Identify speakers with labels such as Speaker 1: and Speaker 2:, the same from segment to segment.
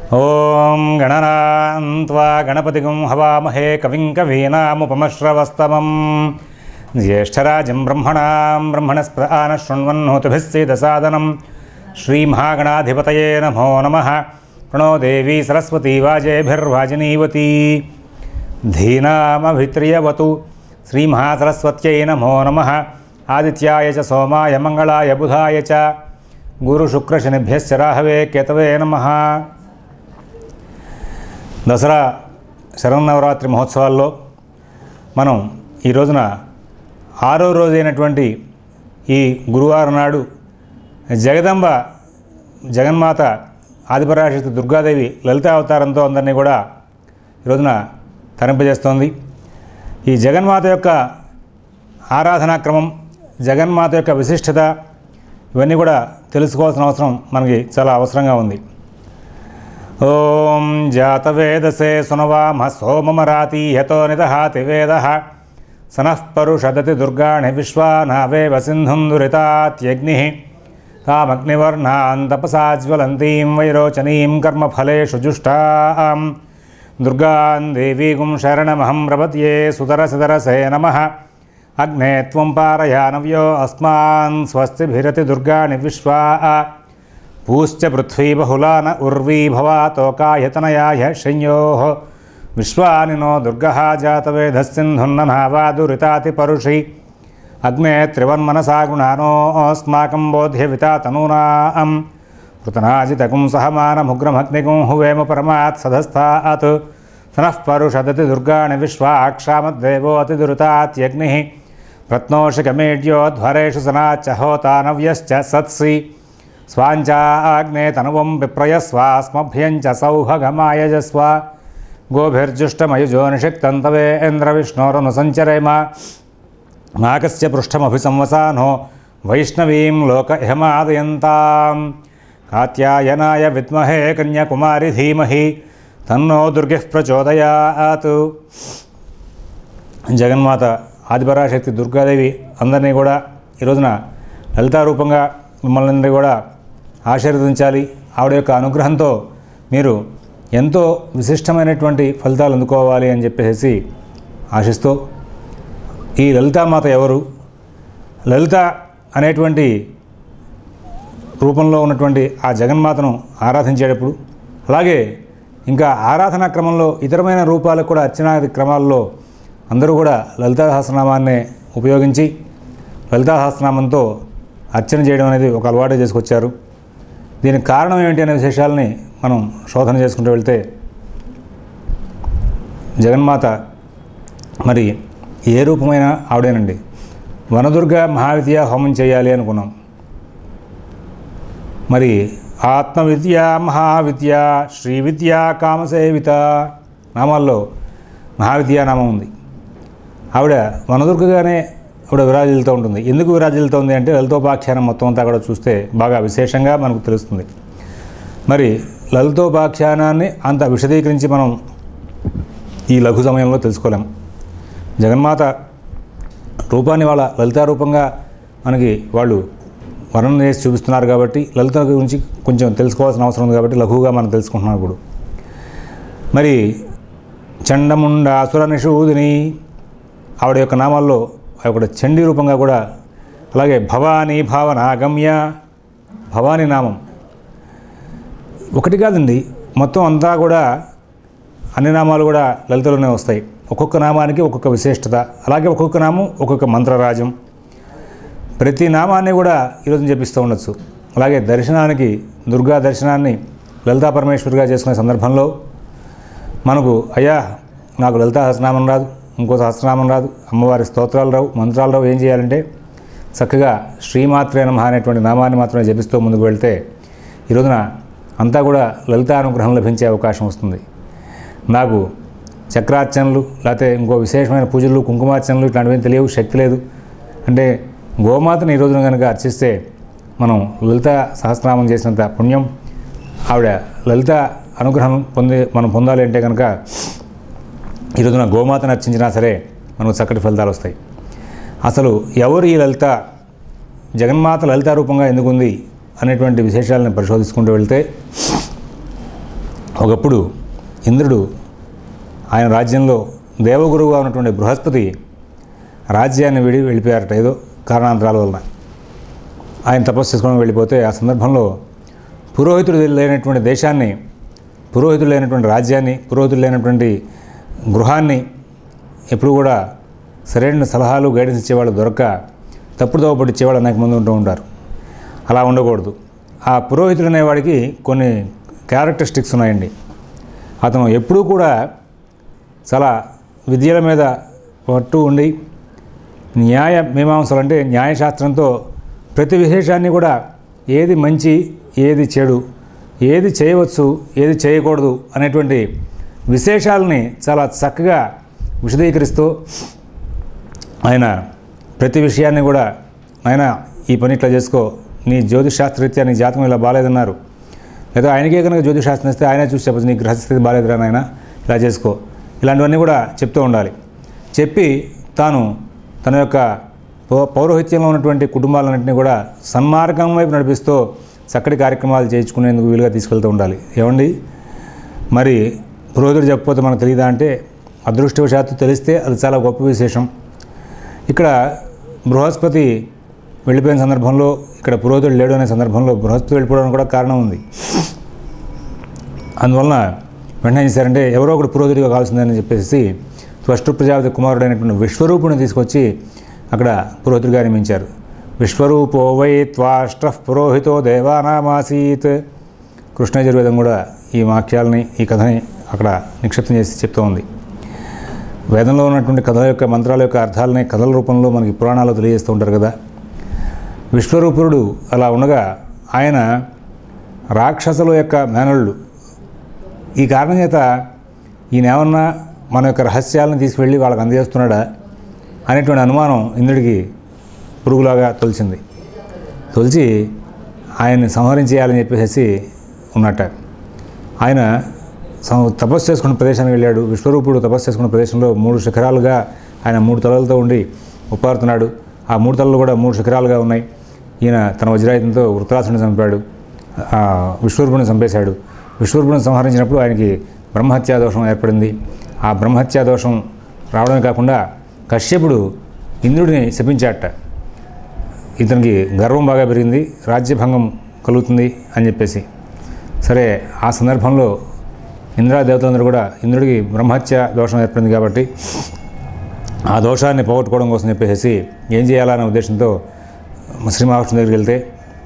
Speaker 1: ఓం గణనాన్వా గణపతిగం హవామహే కవిం కవీనాముపమశ్రవస్తమం జ్యేష్ఠరాజం బ్రహ్మణాం బ్రహ్మణస్ప్రాన శృణ్వన్నోతిభిస్సేదసాదనం శ్రీమహాగణాధిపతయే నమో నమ ప్రణో దేవీ సరస్వతీ వాజేభిర్వాజినీవతీ ధీనామభిత్రియవతు శ్రీమహాసరస్వత్యై నమో నమ ఆదిత్యాయ చ సోమాయ మంగళాయ బుధాయ చ గురుశుక్రశనిభ్యశ్చ రాహవే కేతవే నమ దసరా శరన్నవరాత్రి మహోత్సవాల్లో మనం ఈ రోజున ఆరో రోజైనటువంటి ఈ గురువారం నాడు జగదంబ జగన్మాత ఆదిపరాశక్తి దుర్గాదేవి లలిత అవతారంతో అందరినీ కూడా ఈ రోజున తరింపజేస్తోంది ఈ జగన్మాత యొక్క ఆరాధనా క్రమం జగన్మాత యొక్క విశిష్టత ఇవన్నీ కూడా తెలుసుకోవాల్సిన అవసరం మనకి చాలా అవసరంగా ఉంది ఓం జాతవేదసే సునవామ సోమమరాతి యతో నిదహాతి వేద సనః పరుషదతి దుర్గాణి విశ్వానావేవ సింధుం దురితాత్యగ్ని తామగ్నివర్ణాం తపసాజ్వలంతీం వైరోచనీం కర్మఫలేషు జుష్టాం దుర్గాం దేవీగుం శరణమహం ప్రపద్యే సుతరసితరసే నమః అగ్నే త్వం పారయానవ్యో అస్మాన్ స్వస్తిభిరతి దుర్గాణి విశ్వా పూశ్చ పృథ్వీ బహుళా న ఉర్వీ భవాతోకాయతనయాయ శంయో విశ్వాని నో దుర్గ జాతవేధస్సింధున్ననావాదురితాతి పరుషి అగ్నే త్రివన్మనసా గుణానోస్మాకం బోధ్యవితా తనూనాం పృతనాజితకుం సహమానముగ్రమగ్నిగుం హువేమ పరమాత్ సధస్థాత్ సనః పరుషదతి దుర్గాణి విశ్వాక్షామద్దేవోతి దురితాత్యగ్ని ప్రత్నోషికమేడ్యోధ్వరేషు సనాచ్చ హోతానవ్యశ్చ సత్సి స్వాంచాగ్నే తనువం విప్రయస్వాస్మభ్యం చ సౌభగమాయజస్వ గోభిర్జుష్టమయుజో నిషిక్తంతవేంద్ర విష్ణోరను సంచరేమ నాకస్య పృష్ఠమభి సంవసానో వైష్ణవీం లోక ఇహమాదయంతాం కాత్యాయనాయ విద్మహే కన్యాకుమారి ధీమహి తన్నో దుర్గః ప్రచోదయాత్ జగన్మాత ఆదిపరాశక్తి దుర్గాదేవి అందరినీ కూడా ఈ రోజున లలితారూపంగా మిమ్మల్ని అందరినీ కూడా ఆశీర్వదించాలి ఆవిడ యొక్క అనుగ్రహంతో మీరు ఎంతో విశిష్టమైనటువంటి ఫలితాలు అందుకోవాలి అని చెప్పేసి ఆశిస్తూ ఈ లలితామాత ఎవరు లలిత అనేటువంటి రూపంలో ఉన్నటువంటి ఆ జగన్మాతను ఆరాధించేటప్పుడు అలాగే ఇంకా ఆరాధనా క్రమంలో ఇతరమైన రూపాలకు కూడా అర్చనాది క్రమాల్లో అందరూ కూడా లలితా సహస్రనామాన్నే ఉపయోగించి లలితా సహస్రనామంతో అర్చన చేయడం అనేది ఒక అలవాటు చేసుకొచ్చారు దీనికి కారణం ఏమిటి అనే విశేషాలని మనం శోధన చేసుకుంటూ వెళ్తే జగన్మాత మరి ఏ రూపమైనా ఆవిడేనండి వనదుర్గ మహావిద్య హోమం చేయాలి అనుకున్నాం మరి ఆత్మవిద్య మహావిద్య శ్రీ విద్య కామసేవిత నామాల్లో మహావిద్యా నామం ఉంది ఆవిడ వనదుర్గగానే ఆవిడ విరాజిల్లుతూ ఉంటుంది ఎందుకు విరాజిల్లుతోంది అంటే లలితోపాఖ్యానం మొత్తం అంతా కూడా చూస్తే బాగా విశేషంగా మనకు తెలుస్తుంది మరి లలితోపాఖ్యానాన్ని అంత విశదీకరించి మనం ఈ లఘు సమయంలో తెలుసుకోలేం జగన్మాత రూపాన్ని వాళ్ళ లలితా రూపంగా మనకి వాళ్ళు వర్ణన చేసి చూపిస్తున్నారు కాబట్టి లలిత గురించి కొంచెం తెలుసుకోవాల్సిన అవసరం ఉంది కాబట్టి లఘువుగా మనం తెలుసుకుంటున్నాం ఇప్పుడు మరి చండముండ అసుర నిషూదిని ఆవిడ యొక్క నామాల్లో ఆవిడ చండీ రూపంగా కూడా అలాగే భవానీ భావన గమ్య భవానీ నామం ఒకటి కాదండి మొత్తం అంతా కూడా అన్ని నామాలు కూడా లలితలోనే వస్తాయి ఒక్కొక్క నామానికి ఒక్కొక్క విశిష్టత అలాగే ఒక్కొక్క నామం ఒక్కొక్క మంత్రరాజం ప్రతి నామాన్ని కూడా ఈరోజు చెప్పిస్తూ ఉండొచ్చు అలాగే దర్శనానికి దుర్గా దర్శనాన్ని లలితా పరమేశ్వరిగా చేసుకునే సందర్భంలో మనకు అయ్యా నాకు లలితా సహస్రనామం రాదు ఇంకో సహస్రనామం రాదు అమ్మవారి స్తోత్రాలు రావు మంత్రాలు రావు ఏం చేయాలంటే చక్కగా శ్రీమాత్రే నమ అనేటువంటి నామాన్ని మాత్రమే జపిస్తూ ముందుకు వెళ్తే ఈ రోజున అంతా కూడా లలితా అనుగ్రహం లభించే అవకాశం వస్తుంది నాకు చక్రార్చనలు లేకపోతే ఇంకో విశేషమైన పూజలు కుంకుమార్చనలు ఇట్లాంటివి తెలియవు శక్తి లేదు అంటే గోమాతను ఈ రోజున కనుక అర్చిస్తే మనం లలిత సహస్రనామం చేసినంత పుణ్యం ఆవిడ లలిత అనుగ్రహం పొంది మనం పొందాలి అంటే కనుక ఈ రోజున గోమాతను అర్చించినా సరే మనకు చక్కటి ఫలితాలు వస్తాయి అసలు ఎవరు ఈ లలిత జగన్మాత లలితా రూపంగా ఎందుకుంది అనేటువంటి విశేషాలను పరిశోధించుకుంటూ వెళ్తే ఒకప్పుడు ఇంద్రుడు ఆయన రాజ్యంలో దేవగురువుగా ఉన్నటువంటి బృహస్పతి రాజ్యాన్ని విడి వెళ్ళిపోయారట ఏదో కారణాంతరాల వలన ఆయన తపస్సు చేసుకొని వెళ్ళిపోతే ఆ సందర్భంలో పురోహితుడు లేనటువంటి దేశాన్ని పురోహితుడు లేనటువంటి రాజ్యాన్ని పురోహితుడు లేనటువంటి గృహాన్ని ఎప్పుడు కూడా సరైన సలహాలు గైడెన్స్ ఇచ్చేవాళ్ళు దొరక్క తప్పుడు దోవ పట్టించేవాళ్ళు అనేక మంది ఉంటూ ఉంటారు అలా ఉండకూడదు ఆ పురోహితుడు అనేవాడికి కొన్ని క్యారెక్టరిస్టిక్స్ ఉన్నాయండి అతను ఎప్పుడూ కూడా చాలా విద్యల మీద పట్టు ఉండి న్యాయ మీమాంసలు అంటే న్యాయశాస్త్రంతో ప్రతి విశేషాన్ని కూడా ఏది మంచి ఏది చెడు ఏది చేయవచ్చు ఏది చేయకూడదు అనేటువంటి విశేషాలని చాలా చక్కగా విశదీకరిస్తూ ఆయన ప్రతి విషయాన్ని కూడా ఆయన ఈ పని ఇట్లా చేసుకో నీ జ్యోతిషాస్త్రరీత్యా నీ జాతకం ఇలా బాగాలేదన్నారు లేదా ఆయనకే కనుక జ్యోతిషాస్త్రం ఇస్తే ఆయనే చూసి చెప్పచ్చు నీ గ్రహస్థితి బాగాలేదురా నాయన ఇలా చేసుకో ఇలాంటివన్నీ కూడా చెప్తూ ఉండాలి చెప్పి తాను తన యొక్క పౌ- పౌరోహిత్యంలో ఉన్నటువంటి కుటుంబాలన్నింటినీ కూడా సన్మార్గం వైపు నడిపిస్తూ చక్కటి కార్యక్రమాలు చేయించుకునేందుకు వీలుగా తీసుకెళ్తూ ఉండాలి ఏమండి మరి పురోహితుడు చెప్పకపోతే మనకు తెలియదా అంటే అదృష్టవశాత్తు తెలిస్తే అది చాలా గొప్ప విశేషం ఇక్కడ బృహస్పతి వెళ్ళిపోయిన సందర్భంలో ఇక్కడ పురోహితుడు లేడు అనే సందర్భంలో బృహస్పతి వెళ్ళిపోవడానికి కూడా కారణం ఉంది అందువలన వెంటనే ఏం చేశారంటే ఎవరో ఒకటి పురోహితుడిగా కావాల్సిందని చెప్పేసి త్వష్టు ప్రజాపతి కుమారుడైనటువంటి విశ్వరూపుని తీసుకొచ్చి అక్కడ పురోహితుడిగా నియమించారు విశ్వరూపో వై త్వాష్ట పురోహితో దేవానామాసీత్ కృష్ణయజుర్వేదం కూడా ఈ వాక్యాలని ఈ కథని అక్కడ నిక్షిప్తం చేసి చెప్తూ ఉంది వేదంలో ఉన్నటువంటి కథల యొక్క మంత్రాల యొక్క అర్థాలని కథల రూపంలో మనకి పురాణాలు తెలియజేస్తూ ఉంటారు కదా విశ్వరూపుడు అలా ఉండగా ఆయన రాక్షసుల యొక్క మేనళ్ళు ఈ కారణం చేత ఈయన ఏమన్నా మన యొక్క రహస్యాలను తీసుకువెళ్ళి వాళ్ళకి అందజేస్తున్నాడా అనేటువంటి అనుమానం ఇంద్రుడికి పురుగులాగా తొలిచింది తొలిచి ఆయన్ని సంహరించేయాలని చెప్పేసి ఉన్నట్ట ఆయన సం- తపస్సు చేసుకున్న ప్రదేశానికి వెళ్ళాడు విశ్వరూపుడు తపస్సు చేసుకున్న ప్రదేశంలో మూడు శిఖరాలుగా ఆయన మూడు తలలతో ఉండి ఉప్పారుతున్నాడు ఆ మూడు తలలు కూడా మూడు శిఖరాలుగా ఉన్నాయి ఈయన తన వజ్రాయుధంతో వృత్రాసుని చంపాడు ఆ విశ్వరూపుని చంపేశాడు విశ్వరూపుని సంహరించినప్పుడు ఆయనకి బ్రహ్మహత్యా దోషం ఏర్పడింది ఆ బ్రహ్మహత్యా దోషం రావడమే కాకుండా కశ్యపుడు ఇంద్రుడిని శపించాట ఇతనికి గర్వం బాగా పెరిగింది రాజ్యభంగం కలుగుతుంది అని చెప్పేసి సరే ఆ సందర్భంలో ఇంద్రా దేవతలందరూ కూడా ఇంద్రుడికి బ్రహ్మహత్య దోషం ఏర్పడింది కాబట్టి ఆ దోషాన్ని పోగొట్టుకోవడం కోసం చెప్పేసి ఏం చేయాలనే ఉద్దేశంతో శ్రీ మహావిష్ణువు దగ్గరికి వెళ్తే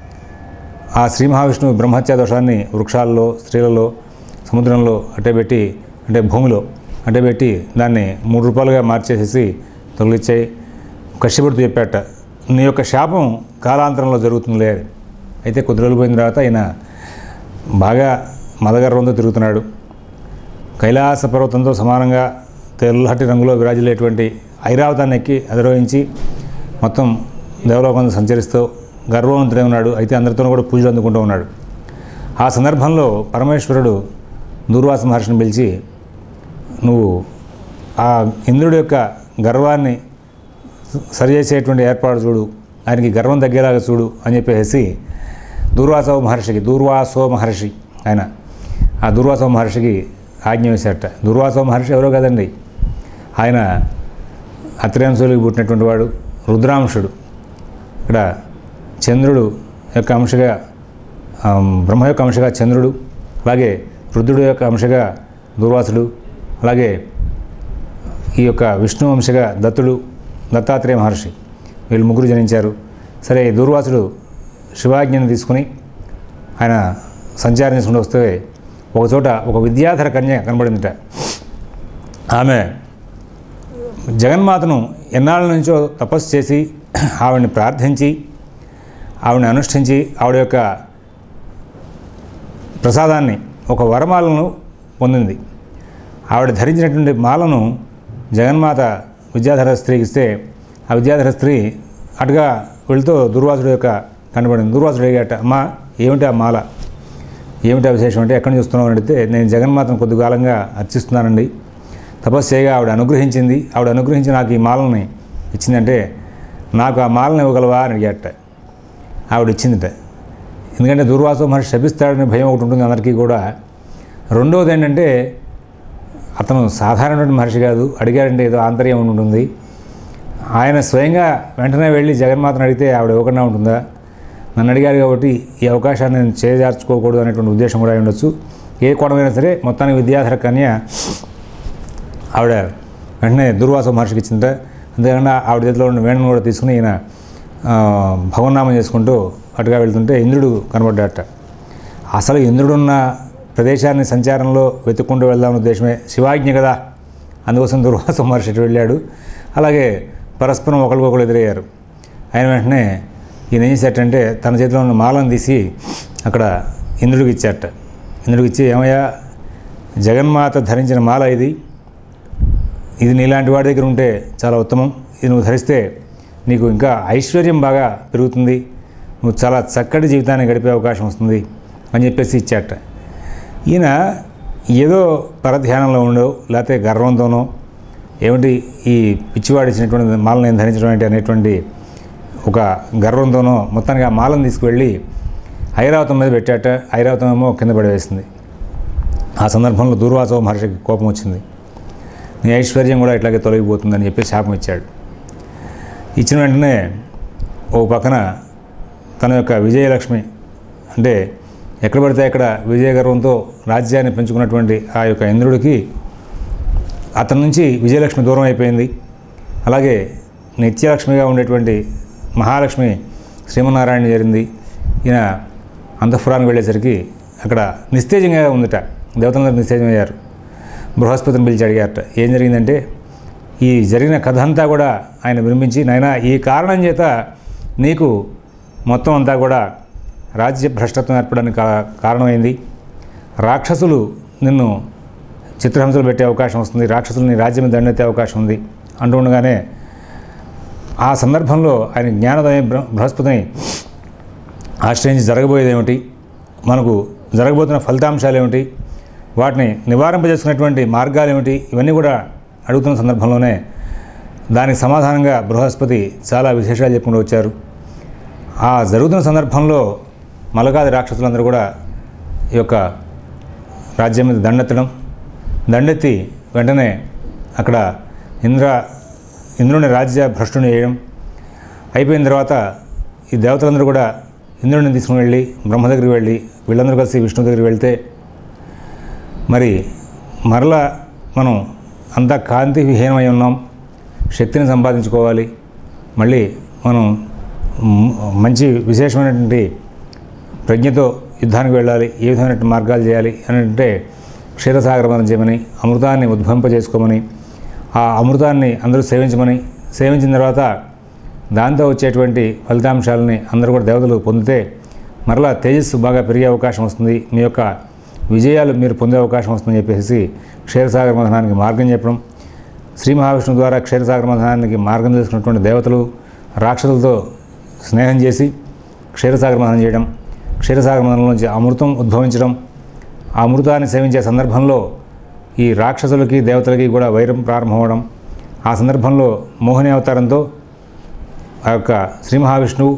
Speaker 1: ఆ శ్రీ మహావిష్ణువు బ్రహ్మహత్యా దోషాన్ని వృక్షాల్లో స్త్రీలలో సముద్రంలో అట్టేపెట్టి అంటే భూమిలో అట్టేపెట్టి దాన్ని మూడు రూపాయలుగా మార్చేసేసి తొలగిచ్చాయి కశ్యపుడితో చెప్పాట నీ యొక్క శాపం కాలాంతరంలో జరుగుతుందిలే అని. అయితే కొద్ది రోజులు పోయిన తర్వాత ఆయన బాగా మదగర్వంతో తిరుగుతున్నాడు కైలాస పర్వతంతో సమానంగా తెల్లటి రంగులో విరాజిల్లేటువంటి ఐరావతాన్ని ఎక్కి అధిరోహించి మొత్తం దేవలోకంలో సంచరిస్తూ గర్వవంతుడై ఉన్నాడు అయితే అందరితో కూడా పూజలు అందుకుంటూ ఉన్నాడు ఆ సందర్భంలో పరమేశ్వరుడు దూర్వాస మహర్షిని పిలిచి నువ్వు ఆ ఇంద్రుడి యొక్క గర్వాన్ని సరిచేసేటువంటి ఏర్పాటు చూడు ఆయనకి గర్వం తగ్గేలాగా చూడు అని చెప్పేసి దూర్వాసవ మహర్షికి దూర్వాసో మహర్షి ఆయన ఆ దూర్వాసవ మహర్షికి ఆజ్ఞ వేశారట దూర్వాసవ మహర్షి ఎవరో కదండి ఆయన అత్రేంశులకు పుట్టినటువంటి వాడు రుద్రాంశుడు ఇక్కడ చంద్రుడు యొక్క అంశగా ఆ, బ్రహ్మ యొక్క అంశగా చంద్రుడు అలాగే రుద్రుడు యొక్క అంశగా దూర్వాసుడు అలాగే ఈ యొక్క విష్ణు వంశగా దత్తుడు దత్తాత్రేయ మహర్షి వీళ్ళు ముగ్గురు జనించారు సరే ఈ దూర్వాసుడు శివాజ్ఞను తీసుకుని ఆయన సంచారం చేసుకుంటూ వస్తే ఒక చోట ఒక విద్యాధర కన్య కనబడిందిట ఆమె జగన్మాతను ఎన్నాళ్ళ నుంచో తపస్సు చేసి ఆవిడని ప్రార్థించి ఆవిడని అనుష్ఠించి ఆవిడ యొక్క ప్రసాదాన్ని ఒక వరమాలను పొందింది ఆవిడ ధరించినటువంటి మాలను జగన్మాత విద్యాధర స్త్రీకి ఇస్తే ఆ విద్యాధర స్త్రీ అటుగా వెళుతూ దుర్వాసుడు యొక్క కనబడింది దుర్వాసుడు అడిగాట అమ్మా ఏమిటి ఆ మాల ఏమిటి ఆ విశేషం అంటే ఎక్కడి నుంచి వస్తున్నావు అని అడిగితే నేను జగన్మాతను కొద్ది కాలంగా అర్చిస్తున్నానండి తపస్సు చేయగా ఆవిడ అనుగ్రహించింది ఆవిడ అనుగ్రహించి నాకు ఈ మాలని ఇచ్చిందంటే నాకు ఆ మాలను ఇవ్వగలవా అని అడిగాట ఆవిడ ఇచ్చిందిట ఎందుకంటే దుర్వాస మహర్షి శపిస్తాడని భయం ఒకటి ఉంటుంది అందరికీ కూడా రెండవది ఏంటంటే అతను సాధారణమైన మనిషి కాదు అడిగారంటే ఏదో ఆంతర్యం ఉండి ఉంటుంది ఆయన స్వయంగా వెంటనే వెళ్ళి జగన్మాతను అడిగితే ఆవిడ ఇవ్వకుండా ఉంటుందా నన్ను అడిగారు కాబట్టి ఈ అవకాశాన్ని నేను చేజార్చుకోకూడదు అనేటువంటి ఉద్దేశం కూడా అయి ఉండొచ్చు ఏ కోణమైనా సరే మొత్తానికి విద్యాధర కన్య ఆవిడ వెంటనే దుర్వాస మహర్షికి ఇచ్చిందట అంతేకాకుండా ఆవిడ చేతిలో ఉన్న వేణును కూడా తీసుకుని ఈయన ఆ, భగవన్నామం చేసుకుంటూ అటుగా వెళ్తుంటే ఇంద్రుడు కనబడ్డాట అసలు ఇంద్రుడున్న ప్రదేశాన్ని సంచారంలో వెతుక్కుంటూ వెళ్దామన్న ఉద్దేశమే శివాజ్ఞ కదా అందుకోసం దుర్వాస మహర్షి అటు వెళ్ళాడు అలాగే పరస్పరం ఒకరికొకరు ఎదురయ్యారు ఆయన వెంటనే ఈయన ఏం చేశాడంటే తన చేతిలో ఉన్న మాలను తీసి అక్కడ ఇంద్రుడికి ఇచ్చాట ఇంద్రుడికి ఇచ్చి ఏమయ్యా జగన్మాత ధరించిన మాల ఇది ఇది నీలాంటి వాడి దగ్గర ఉంటే చాలా ఉత్తమం ఇది నువ్వు ధరిస్తే నీకు ఇంకా ఐశ్వర్యం బాగా పెరుగుతుంది నువ్వు చాలా చక్కటి జీవితాన్ని గడిపే అవకాశం వస్తుంది అని చెప్పేసి ఇచ్చాట ఈయన ఏదో పరధ్యానంలో ఉండో లేకపోతే గర్వంతోనో ఏమిటి ఈ పిచ్చివాడు ఇచ్చినటువంటి మాలను నేను ధరించడం ఏంటి అనేటువంటి ఒక గర్వంతోనో మొత్తానికి ఆ మాలను తీసుకువెళ్ళి ఐరావతం మీద పెట్టాట ఐరావతం ఏమో కింద పడివేసింది ఆ సందర్భంలో దూర్వాసవ మహర్షికి కోపం వచ్చింది నీ ఐశ్వర్యం కూడా ఇట్లాగే తొలగిపోతుందని చెప్పి శాపం ఇచ్చాడు ఇచ్చిన వెంటనే ఓ పక్కన తన యొక్క విజయలక్ష్మి అంటే ఎక్కడ పడితే అక్కడ విజయ గర్వంతో రాజ్యాన్ని పెంచుకున్నటువంటి ఆ యొక్క ఇంద్రుడికి అతని నుంచి విజయలక్ష్మి దూరం అయిపోయింది అలాగే నిత్యలక్ష్మిగా ఉండేటువంటి మహాలక్ష్మి శ్రీమన్నారాయణ చేరింది ఈయన అంతఃపురానికి వెళ్ళేసరికి అక్కడ నిస్తేజంగా ఉందిట దేవతలందరూ నిస్తేజమయ్యారు బృహస్పతిని పిలిచి అడిగారట ఏం జరిగిందంటే ఈ జరిగిన కథ అంతా కూడా ఆయన వినిపించి నాయనా ఈ కారణం చేత నీకు మొత్తం అంతా కూడా రాజ్య భ్రష్టత్వం ఏర్పడడానికి కా- కారణమైంది రాక్షసులు నిన్ను చిత్రహింసలు పెట్టే అవకాశం వస్తుంది రాక్షసులు నీ రాజ్యం మీద దండెత్తే అవకాశం ఉంది అంటూ ఉండగానే ఆ సందర్భంలో ఆయన జ్ఞానోదయం బృ- బృహస్పతిని ఆశ్రయించి జరగబోయేది ఏమిటి మనకు జరగబోతున్న ఫలితాంశాలు ఏమిటి వాటిని నివారింపజేసుకున్నటువంటి మార్గాలు ఏమిటి ఇవన్నీ కూడా అడుగుతున్న సందర్భంలోనే దానికి సమాధానంగా బృహస్పతి చాలా విశేషాలు చెప్పుకుంటూ వచ్చారు ఆ జరుగుతున్న సందర్భంలో మలగాది రాక్షసులందరూ కూడా ఈ యొక్క రాజ్యం మీద దండెత్తడం దండెత్తి వెంటనే అక్కడ ఇంద్ర ఇంద్రుని రాజ్య భ్రష్టుని చేయడం అయిపోయిన తర్వాత ఈ దేవతలందరూ కూడా ఇంద్రుడిని తీసుకుని వెళ్ళి బ్రహ్మ దగ్గరికి వెళ్ళి వీళ్ళందరూ కలిసి విష్ణు దగ్గరికి వెళ్తే మరి మరలా మనం అంత కాంతి విహీనమై ఉన్నాం శక్తిని సంపాదించుకోవాలి మళ్ళీ మనం మ్- మంచి విశేషమైనటువంటి ప్రజ్ఞతో యుద్ధానికి వెళ్ళాలి ఏ విధమైన మార్గాలు చేయాలి అని అంటే క్షీరసాగరమనం చేయమని అమృతాన్ని ఉద్భవింపజేసుకోమని ఆ అమృతాన్ని అందరూ సేవించమని సేవించిన తర్వాత దాంతో వచ్చేటువంటి ఫలితాంశాలని అందరూ కూడా దేవతలు పొందితే మరలా తేజస్సు బాగా పెరిగే అవకాశం వస్తుంది మీ యొక్క విజయాలు మీరు పొందే అవకాశం వస్తుందని చెప్పేసి క్షీరసాగర మథనానికి మార్గం చెప్పడం శ్రీ మహావిష్ణువు ద్వారా క్షీరసాగర మథనానికి మార్గం తెలుసుకున్నటువంటి దేవతలు రాక్షసులతో స్నేహం చేసి క్షీరసాగర మథనం చేయడం క్షీరసాగర మథనం నుంచి అమృతం ఉద్భవించడం ఆ అమృతాన్ని సేవించే సందర్భంలో ఈ రాక్షసులకి దేవతలకి కూడా వైరం ప్రారంభమవడం ఆ సందర్భంలో మోహిని అవతారంతో ఆ యొక్క శ్రీ మహావిష్ణువు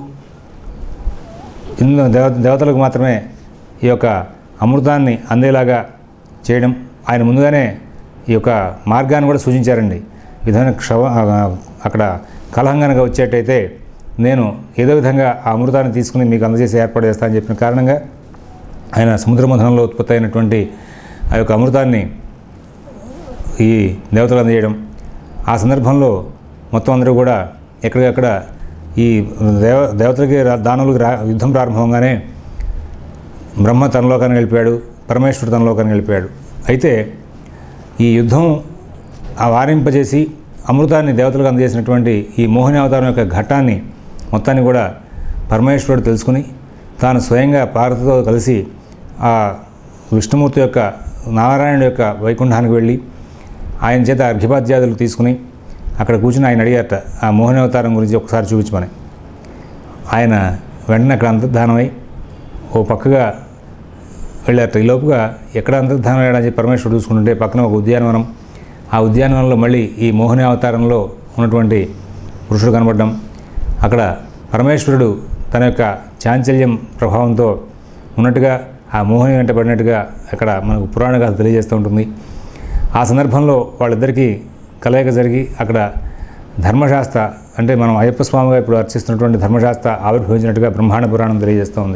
Speaker 1: ఇందు దేవ దేవతలకు మాత్రమే ఈ యొక్క అమృతాన్ని అందేలాగా చేయడం ఆయన ముందుగానే ఈ యొక్క మార్గాన్ని కూడా సూచించారండి ఈ విధమైన క్షవ ఆ, అక్కడ కలహం కనుక వచ్చేటైతే నేను ఏదో విధంగా ఆ అమృతాన్ని తీసుకుని మీకు అందజేసి ఏర్పాటు చేస్తానని చెప్పిన కారణంగా ఆయన సముద్ర మథనంలో ఉత్పత్తి అయినటువంటి ఆ యొక్క అమృతాన్ని ఈ దేవతలు అందజేయడం ఆ సందర్భంలో మొత్తం అందరూ కూడా ఎక్కడికక్కడ ఈ దేవ దేవతలకి రా- దానవులకి రా యుద్ధం ప్రారంభంగానే బ్రహ్మ తన లోకానికి వెళ్ళిపోయాడు పరమేశ్వరుడు తన లోకానికి వెళ్ళిపోయాడు అయితే ఈ యుద్ధం ఆ వారింపజేసి అమృతాన్ని దేవతలకు అందజేసినటువంటి ఈ మోహిని అవతారం యొక్క ఘట్టాన్ని మొత్తాన్ని కూడా పరమేశ్వరుడు తెలుసుకుని తాను స్వయంగా పార్వతితో కలిసి ఆ విష్ణుమూర్తి యొక్క నారాయణుడి యొక్క వైకుంఠానికి వెళ్ళి ఆయన చేత అర్ఘ్యపాద్యాదులు తీసుకుని అక్కడ కూర్చుని ఆయన అడిగారట ఆ మోహిని అవతారం గురించి ఒకసారి చూపించమని ఆయన వెంటనే అక్కడ అంతర్ధానమై ఓ పక్కగా వెళ్ళారట ఈ లోపుగా ఎక్కడ అంతర్ధానం అయ్యాడని చెప్పి పరమేశ్వరుడు చూసుకుంటుంటే పక్కన ఒక ఉద్యానవనం ఆ ఉద్యానవనంలో మళ్ళీ ఈ మోహిని అవతారంలో ఉన్నటువంటి పురుషుడు కనబడడం అక్కడ పరమేశ్వరుడు తన యొక్క చాంచల్యం ప్రభావంతో ఉన్నట్టుగా ఆ మోహిని వెంట పడినట్టుగా అక్కడ మనకు పురాణ గాథ తెలియజేస్తూ ఉంటుంది ఆ సందర్భంలో వాళ్ళిద్దరికీ కలయిక జరిగి అక్కడ ధర్మశాస్త్ర అంటే మనం అయ్యప్ప స్వామిగా ఇప్పుడు అర్చిస్తున్నటువంటి ధర్మశాస్త్ర ఆవిర్భవించినట్టుగా బ్రహ్మాండ పురాణం తెలియజేస్తూ ఉంది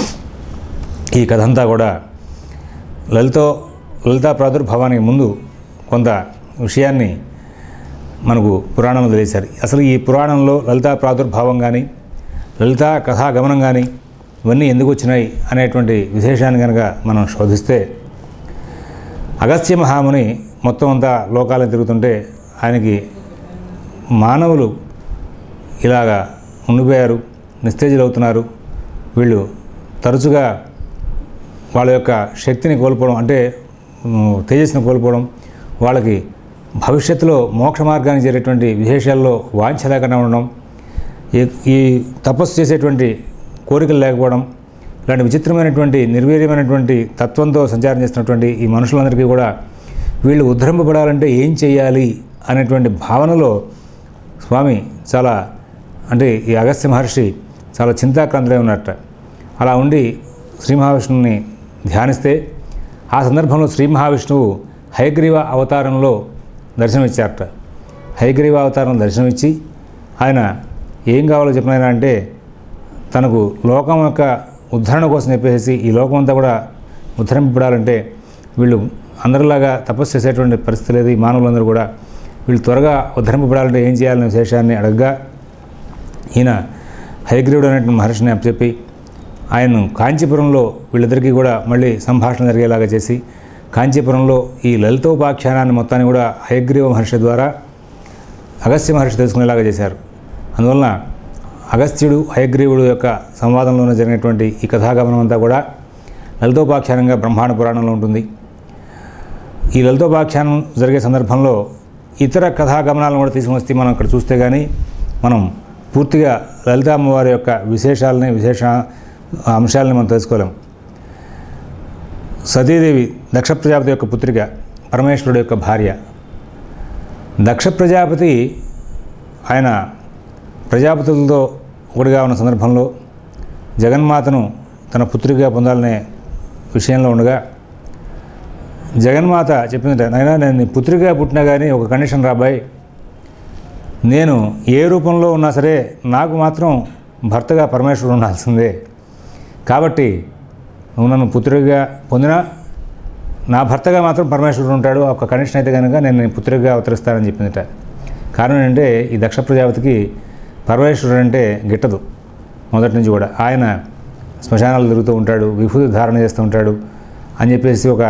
Speaker 1: ఈ కథ అంతా కూడా లలితో లలితా ప్రాదుర్భావానికి ముందు కొంత విషయాన్ని మనకు పురాణంలో తెలియసారు అసలు ఈ పురాణంలో లలితా ప్రాదుర్భావం కానీ లలితా కథాగమనం కానీ ఇవన్నీ ఎందుకు వచ్చినాయి అనేటువంటి విశేషాన్ని కనుక మనం శోధిస్తే అగస్త్య మహాముని మొత్తం అంతా లోకాలను తిరుగుతుంటే ఆయనకి మానవులు ఇలాగా ఉండిపోయారు నిస్తేజులు అవుతున్నారు వీళ్ళు తరచుగా వాళ్ళ యొక్క శక్తిని కోల్పోవడం అంటే ఉమ్, తేజస్సుని కోల్పోవడం వాళ్ళకి భవిష్యత్తులో మోక్ష మార్గానికి చేరేటువంటి విశేషాల్లో వాంఛ లేకుండా ఉండడం ఈ ఈ తపస్సు చేసేటువంటి కోరికలు లేకపోవడం ఇలాంటి విచిత్రమైనటువంటి నిర్వీర్యమైనటువంటి తత్వంతో సంచారం చేస్తున్నటువంటి ఈ మనుషులందరికీ కూడా వీళ్ళు ఉద్ధరింపబడాలంటే ఏం చేయాలి అనేటువంటి భావనలో స్వామి చాలా అంటే ఈ అగస్త్య మహర్షి చాలా చింతాక్రాంతులై ఉన్నట్ట అలా ఉండి శ్రీ మహావిష్ణువుని ధ్యానిస్తే ఆ సందర్భంలో శ్రీ మహావిష్ణువు హయగ్రీవ అవతారంలో దర్శనమిచ్చారట హయగ్రీవ అవతారం దర్శనమిచ్చి ఆయన ఏం కావాలో చెప్పిన అంటే తనకు లోకం యొక్క ఉద్ధరణ కోసం చెప్పేసి ఈ లోకం అంతా కూడా ఉద్ధరింపబడాలంటే వీళ్ళు అందరిలాగా తపస్సు చేసేటువంటి పరిస్థితి లేదు ఈ మానవులందరూ కూడా వీళ్ళు త్వరగా ఉద్ధరింపబడాలంటే ఏం చేయాలనే విశేషాన్ని అడగగా ఈయన హయగ్రీవుడు అనేటువంటి మహర్షిని అప్పచెప్పి ఆయన్ను కాంచీపురంలో వీళ్ళిద్దరికీ కూడా మళ్ళీ సంభాషణ జరిగేలాగా చేసి కాంచీపురంలో ఈ లలితోపాఖ్యానాన్ని మొత్తాన్ని కూడా హయగ్రీవ మహర్షి ద్వారా అగస్త్య మహర్షి తెలుసుకునేలాగా చేశారు అందువలన అగస్త్యుడు హయగ్రీవుడు యొక్క సంవాదంలోనే జరిగినటువంటి ఈ కథాగమనం అంతా కూడా లలితోపాఖ్యానంగా బ్రహ్మాండ పురాణంలో ఉంటుంది ఈ లలితోపాఖ్యానం జరిగే సందర్భంలో ఇతర కథాగమనాలను కూడా తీసుకుని వస్తే మనం ఇక్కడ చూస్తే కానీ మనం పూర్తిగా లలిత అమ్మవారి యొక్క విశేషాలని విశేష అంశాలని మనం తెలుసుకోలేం సతీదేవి దక్ష ప్రజాపతి యొక్క పుత్రిక పరమేశ్వరుడు యొక్క భార్య దక్ష ప్రజాపతి ఆయన ప్రజాపతులతో ఒకటిగా ఉన్న సందర్భంలో జగన్మాతను తన పుత్రికగా పొందాలనే విషయంలో ఉండగా జగన్మాత చెప్పిందట నైనా నేను నీ పుత్రికగా పుట్టినా కానీ ఒక కండిషన్ రాబాయ్ నేను ఏ రూపంలో ఉన్నా సరే నాకు మాత్రం భర్తగా పరమేశ్వరుడు ఉండాల్సిందే కాబట్టి నువ్వు నన్ను పుత్రికగా పొందినా నా భర్తగా మాత్రం పరమేశ్వరుడు ఉంటాడు ఒక కండిషన్ అయితే కనుక నేను నీ పుత్రికగా అవతరిస్తానని చెప్పిందట కారణం ఏంటంటే ఈ దక్ష ప్రజాపతికి పరమేశ్వరుడు అంటే గిట్టదు మొదటి నుంచి కూడా ఆయన శ్మశానాలు తిరుగుతూ ఉంటాడు విభూతి ధారణ చేస్తూ ఉంటాడు అని చెప్పేసి ఒక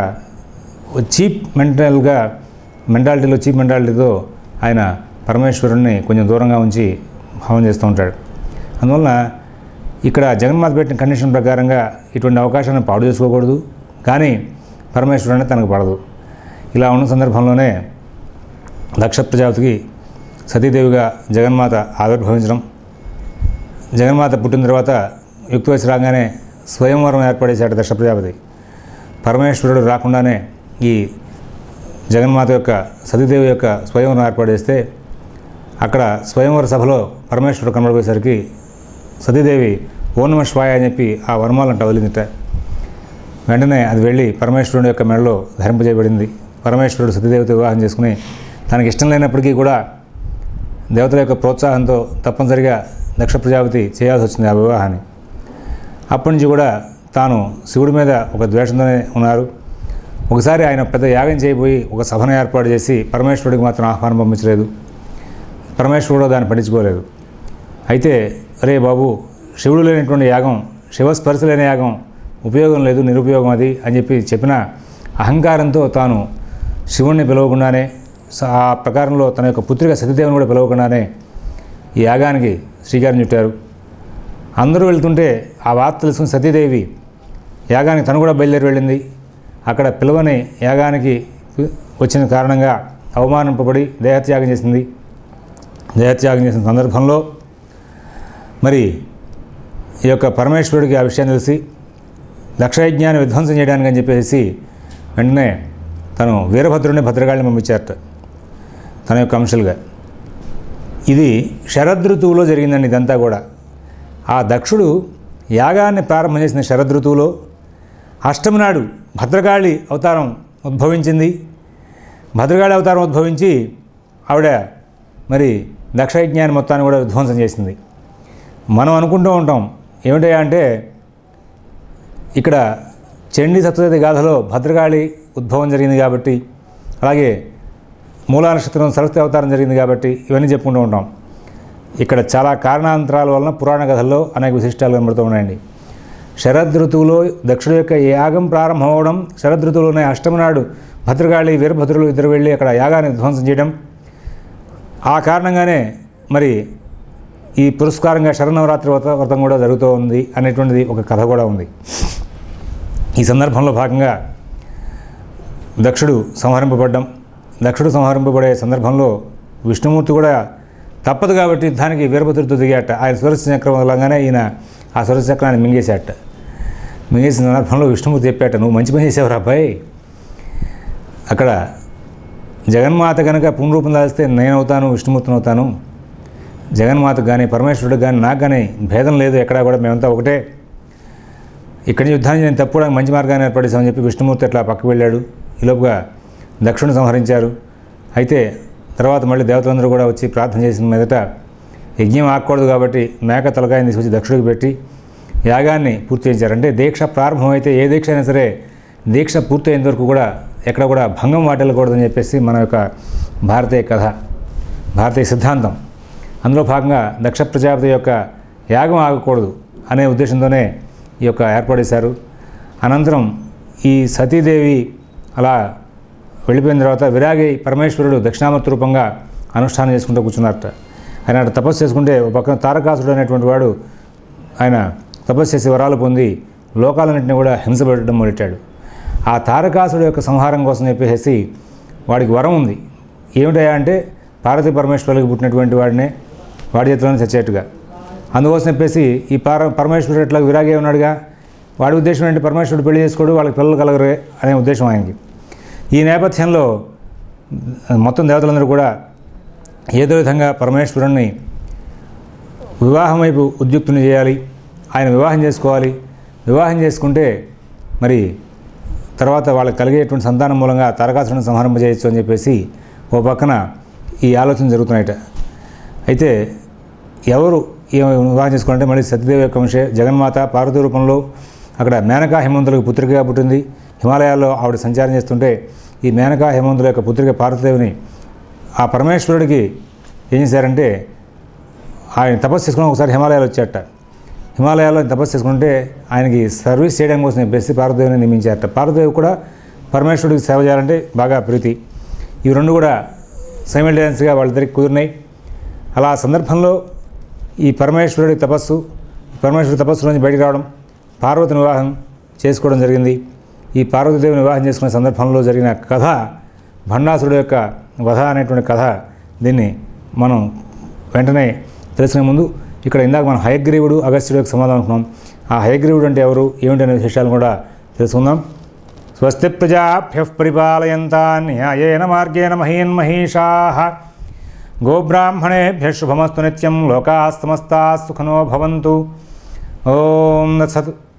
Speaker 1: చీప్ మెంటల్గా మెంటాలిటీలో చీప్ మెంటాలిటీతో ఆయన పరమేశ్వరుణ్ణి కొంచెం దూరంగా ఉంచి భావం చేస్తూ ఉంటాడు అందువలన ఇక్కడ జగన్మాత పెట్టిన కండిషన్ ప్రకారంగా ఇటువంటి అవకాశాన్ని పాడు చేసుకోకూడదు కానీ పరమేశ్వరుడు అనేది తనకు పడదు ఇలా ఉన్న సందర్భంలోనే దక్ష ప్రజాపతికి సతీదేవిగా జగన్మాత ఆవిర్భవించడం జగన్మాత పుట్టిన తర్వాత యుక్త వయసు రాగానే స్వయంవరం ఏర్పడేశాడు దక్ష ప్రజాపతి పరమేశ్వరుడు రాకుండానే ఈ జగన్మాత యొక్క సతీదేవి యొక్క స్వయంవరం ఏర్పాటు చేస్తే అక్కడ స్వయంవర సభలో పరమేశ్వరుడు కనబడిపోయేసరికి సతీదేవి ఓ నమ శివాయ అని చెప్పి ఆ వరమాలంట వదిలిందిట వెంటనే అది వెళ్ళి పరమేశ్వరుడు యొక్క మెడలో ధరింపజేయబడింది పరమేశ్వరుడు సతీదేవితో వివాహం చేసుకుని తనకి ఇష్టం లేనప్పటికీ కూడా దేవతల యొక్క ప్రోత్సాహంతో తప్పనిసరిగా దక్ష ప్రజాపతి చేయాల్సి వచ్చింది ఆ వివాహాన్ని అప్పటి నుంచి కూడా తాను శివుడి మీద ఒక ద్వేషంతోనే ఉన్నారు ఒకసారి ఆయన పెద్ద యాగం చేయబోయి ఒక సభను ఏర్పాటు చేసి పరమేశ్వరుడికి మాత్రం ఆహ్వానం పంపించలేదు పరమేశ్వరుడు దాన్ని పట్టించుకోలేదు అయితే అరే బాబు శివుడు లేనటువంటి యాగం శివస్పర్శ లేని యాగం ఉపయోగం లేదు నిరుపయోగం అది అని చెప్పి చెప్పిన అహంకారంతో తాను శివుణ్ణి పిలవకుండానే స- ఆ ప్రకారంలో తన యొక్క పుత్రిక సతీదేవిని కూడా పిలవకుండానే ఈ యాగానికి శ్రీకారం చుట్టారు అందరూ వెళ్తుంటే ఆ వార్త తెలుసుకుని సతీదేవి యాగానికి తను కూడా బయలుదేరి వెళ్ళింది అక్కడ పిలవని యాగానికి పి- వచ్చిన కారణంగా అవమానింపబడి దేహత్యాగం చేసింది దేహత్యాగం చేసిన సందర్భంలో మరి ఈ యొక్క పరమేశ్వరుడికి ఆ విషయం తెలిసి దక్షయజ్ఞాన్ని విధ్వంసం చేయడానికి అని చెప్పేసి వెంటనే తను వీరభద్రుడిని భద్రగాళ్ళని పంపించారట తన యొక్క అంశాలుగా ఇది శరదృతువులో జరిగిందండి ఇదంతా కూడా ఆ దక్షుడు యాగాన్ని ప్రారంభం చేసిన శరదృతువులో అష్టమి నాడు భద్రకాళి అవతారం ఉద్భవించింది భద్రకాళి అవతారం ఉద్భవించి ఆవిడ మరి దక్షయజ్ఞాన్ని మొత్తాన్ని కూడా విధ్వంసం చేసింది మనం అనుకుంటూ ఉంటాం ఏమిటయ్యా అంటే ఇక్కడ చండీ సప్తశతి గాథలో భద్రకాళి ఉద్భవం జరిగింది కాబట్టి అలాగే మూలా నక్షత్రం సరస్వతి అవతారం జరిగింది కాబట్టి ఇవన్నీ చెప్పుకుంటూ ఉంటాం ఇక్కడ చాలా కారణాంతరాల వలన పురాణ కథల్లో అనేక విశిష్టాలు కనబడుతూ ఉన్నాయండి శరదృతువులో దక్షుడు యొక్క యాగం ప్రారంభమవడం శరదృతువులోనే అష్టమి నాడు భద్రకాళి వీరభద్రులు ఇద్దరు వెళ్ళి అక్కడ యాగాన్ని ధ్వంసం చేయడం ఆ కారణంగానే మరి ఈ పురస్కారంగా శరన్నవరాత్రి వ్రత వ్రతం కూడా జరుగుతూ ఉంది అనేటువంటిది ఒక కథ కూడా ఉంది ఈ సందర్భంలో భాగంగా దక్షుడు సంహరింపబడ్డం దక్షుడు సంహరింపబడే సందర్భంలో విష్ణుమూర్తి కూడా తప్పదు కాబట్టి యుద్ధానికి వీరభద్రుడితో దిగాట ఆయన సురస్య చక్రం వల్లగానే ఈయన ఆ సురస్య చక్రాన్ని మింగేశాట మింగేసిన సందర్భంలో విష్ణుమూర్తి చెప్పాట నువ్వు మంచి పని చేసావురా అబ్బాయి అక్కడ జగన్మాత కనుక పునరూపం దాల్స్తే నేనవుతాను విష్ణుమూర్తిని అవుతాను జగన్మాతకు కానీ పరమేశ్వరుడికి కానీ నాకు కానీ భేదం లేదు ఎక్కడా కూడా మేమంతా ఒకటే ఇక్కడి నుంచి యుద్ధానికి నేను తప్పుకోవడానికి మంచి మార్గాన్ని ఏర్పడేశామని చెప్పి విష్ణుమూర్తి అట్లా పక్కకు వెళ్ళాడు ఈలోపుగా దక్షుణ్ణి సంహరించారు అయితే తర్వాత మళ్ళీ దేవతలందరూ కూడా వచ్చి ప్రార్థన చేసిన మీదట యజ్ఞం ఆకూడదు కాబట్టి మేక తలకాయని తీసుకొచ్చి దక్షుడికి పెట్టి యాగాన్ని పూర్తి చేశారు అంటే దీక్ష ప్రారంభమైతే ఏ దీక్ష అయినా సరే దీక్ష పూర్తయ్యేంత వరకు కూడా ఎక్కడ కూడా భంగం వాటిల్లకూడదని చెప్పేసి మన యొక్క భారతీయ కథ భారతీయ సిద్ధాంతం అందులో భాగంగా దక్ష ప్రజాపతి యొక్క యాగం ఆగకూడదు అనే ఉద్దేశంతోనే ఈ యొక్క ఏర్పాటు చేశారు అనంతరం ఈ సతీదేవి అలా వెళ్ళిపోయిన తర్వాత విరాగి పరమేశ్వరుడు దక్షిణామూర్తి రూపంగా అనుష్ఠానం చేసుకుంటూ కూర్చున్నారట ఆయన అటు తపస్సు చేసుకుంటే ఒక పక్కన తారకాసుడు అనేటువంటి వాడు ఆయన తపస్సు చేసి వరాలు పొంది లోకాలన్నింటినీ కూడా హింసపెట్టడం మొదలెట్టాడు ఆ తారకాసుడు యొక్క సంహారం కోసం చెప్పేసి వాడికి వరం ఉంది ఏమిటయా అంటే పార్వతీ పరమేశ్వరులకు పుట్టినటువంటి వాడినే వాడి చేతిలోనే చచ్చేట్టుగా అందుకోసం చెప్పేసి ఈ పార పరమేశ్వరుడు ఎట్లా విరాగే ఉన్నాడుగా వాడి ఉద్దేశం ఏంటి పరమేశ్వరుడు పెళ్లి చేసుకోడు వాళ్ళకి పిల్లలు కలగరే అనే ఉద్దేశం ఆయనకి ఈ నేపథ్యంలో మొత్తం దేవతలందరూ కూడా ఏదో విధంగా పరమేశ్వరుణ్ణి వివాహం వైపు ఉద్యుక్తుని చేయాలి ఆయన వివాహం చేసుకోవాలి వివాహం చేసుకుంటే మరి తర్వాత వాళ్ళకి కలిగేటువంటి సంతానం మూలంగా తారకాసురుని సంహరింపజేయచ్చు అని చెప్పేసి ఓ పక్కన ఈ ఆలోచన జరుగుతున్నాయట అయితే ఎవరు ఈ వివాహం చేసుకోవాలంటే మళ్ళీ సత్యదేవి యొక్క వంశే జగన్మాత పార్వతీ రూపంలో అక్కడ మేనకా హేమంతులకు పుత్రికగా పుట్టింది హిమాలయాల్లో ఆవిడ సంచారం చేస్తుంటే ఈ మేనకా హేమంతుల యొక్క పుత్రిక పార్వతీదేవిని ఆ పరమేశ్వరుడికి ఏం చేశారంటే ఆయన తపస్సు చేసుకుని ఒకసారి హిమాలయాలు వచ్చాట హిమాలయాల్లో ఆయన తపస్సు చేసుకుంటే ఆయనకి సర్వీస్ చేయడం కోసం చెప్పేసి పార్వదేవిని నియమించారట పార్వదేవి కూడా పరమేశ్వరుడికి సేవ చేయాలంటే బాగా ప్రీతి ఇవి రెండు కూడా సైమల్టేనియస్గా వాళ్ళిద్దరికి కుదిరినాయి అలా ఆ సందర్భంలో ఈ పరమేశ్వరుడి తపస్సు ఈ పరమేశ్వరుడి తపస్సు నుంచి బయటికి రావడం పార్వతిని వివాహం చేసుకోవడం జరిగింది ఈ పార్వతీదేవిని వివాహం చేసుకునే సందర్భంలో జరిగిన కథ భండాసురుడు యొక్క వధ అనేటువంటి కథ దీన్ని మనం వెంటనే తెలుసుకునే ముందు ఇక్కడ ఇందాక మనం హయగ్రీవుడు అగస్త్యుడు యొక్క సమాధానం అనుకున్నాం ఆ హయగ్రీవుడు అంటే ఎవరు ఏమిటనే విశేషాలు కూడా తెలుసుకుందాం స్వస్తి ప్రజాభ్య పరిపాలయంతా న్యాయేన మార్గేణ మహీన్ మహిషా గోబ్రాహ్మణేభ్య శుభమస్తు నిత్యం లోకా సమస్తా సుఖనో భవంతు ఓం దత్సత్